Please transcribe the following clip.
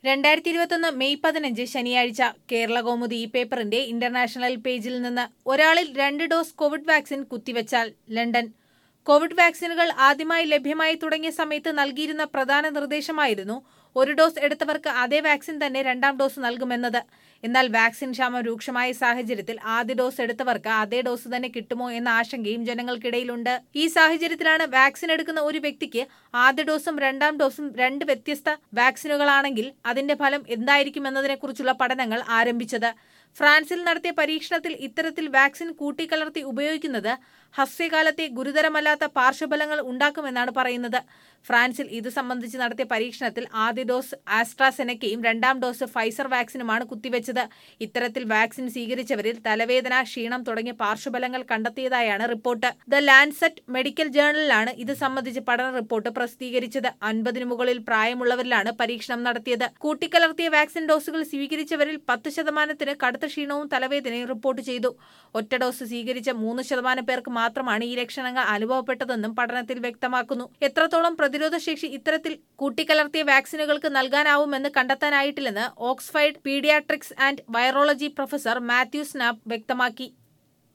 രണ്ടായിരത്തി ഇരുപത്തൊന്ന് മെയ് പതിനഞ്ച് ശനിയാഴ്ച കേരള കൗമുദി ഈ പേപ്പറിന്റെ ഇന്റർനാഷണൽ പേജിൽ നിന്ന് ഒരാളിൽ രണ്ട് ഡോസ് കോവിഡ് വാക്സിൻ കുത്തിവെച്ചാൽ ലണ്ടൻ കോവിഡ് വാക്സിനുകൾ ആദ്യമായി ലഭ്യമായി തുടങ്ങിയ സമയത്ത് നൽകിയിരുന്ന പ്രധാന നിർദ്ദേശമായിരുന്നു ഒരു ഡോസ് എടുത്തവർക്ക് അതേ വാക്സിൻ തന്നെ രണ്ടാം ഡോസ് നൽകുമെന്നത് എന്നാൽ വാക്സിൻ ക്ഷാമം രൂക്ഷമായ സാഹചര്യത്തിൽ ആദ്യ ഡോസ് എടുത്തവർക്ക് അതേ ഡോസ് തന്നെ കിട്ടുമോ എന്ന ആശങ്കയും ജനങ്ങൾക്കിടയിലുണ്ട് ഈ സാഹചര്യത്തിലാണ് വാക്സിൻ എടുക്കുന്ന ഒരു വ്യക്തിക്ക് ആദ്യ ഡോസും രണ്ടാം ഡോസും രണ്ട് വ്യത്യസ്ത വാക്സിനുകളാണെങ്കിൽ അതിന്റെ ഫലം എന്തായിരിക്കുമെന്നതിനെക്കുറിച്ചുള്ള പഠനങ്ങൾ ആരംഭിച്ചത് ഫ്രാൻസിൽ നടത്തിയ പരീക്ഷണത്തിൽ ഇത്തരത്തിൽ വാക്സിൻ കൂട്ടിക്കലർത്തി ഉപയോഗിക്കുന്നത് ഹസ്യകാലത്തെ ഗുരുതരമല്ലാത്ത പാർശ്വഫലങ്ങൾ ഉണ്ടാക്കുമെന്നാണ് പറയുന്നത് ഫ്രാൻസിൽ ഇത് സംബന്ധിച്ച് നടത്തിയ പരീക്ഷണത്തിൽ ആദ്യ ഡോസ് ആസ്ട്രാസെനക്കയും രണ്ടാം ഡോസ് ഫൈസർ വാക്സിനുമാണ് കുത്തിവെച്ചത് ഇത്തരത്തിൽ വാക്സിൻ സ്വീകരിച്ചവരിൽ തലവേദന ക്ഷീണം തുടങ്ങിയ പാർശ്വഫലങ്ങൾ കണ്ടെത്തിയതായാണ് റിപ്പോർട്ട് ദ ലാൻസെറ്റ് മെഡിക്കൽ ജേണലിലാണ് ഇത് സംബന്ധിച്ച് പഠന റിപ്പോർട്ട് പ്രസിദ്ധീകരിച്ചത് അൻപതിനു മുകളിൽ പ്രായമുള്ളവരിലാണ് പരീക്ഷണം നടത്തിയത് കൂട്ടിക്കലർത്തിയ വാക്സിൻ ഡോസുകൾ സ്വീകരിച്ചവരിൽ പത്ത് ശതമാനത്തിന് കടുത്ത ക്ഷീണവും തലവേദനയും റിപ്പോർട്ട് ചെയ്തു ഒറ്റ ഡോസ് സ്വീകരിച്ച മൂന്ന് ശതമാനം പേർക്ക് മാത്രമാണ് ഈ ലക്ഷണങ്ങൾ അനുഭവപ്പെട്ടതെന്നും പഠനത്തിൽ വ്യക്തമാക്കുന്നു എത്രത്തോളം പ്രതിരോധ ശേഷി ഇത്തരത്തിൽ കൂട്ടിക്കലർത്തിയ വാക്സിനുകൾക്ക് നൽകാനാവുമെന്ന് കണ്ടെത്താനായിട്ടില്ലെന്ന് Oxford paediatrics and virology professor Matthew Snape വ്യക്തമാക്കി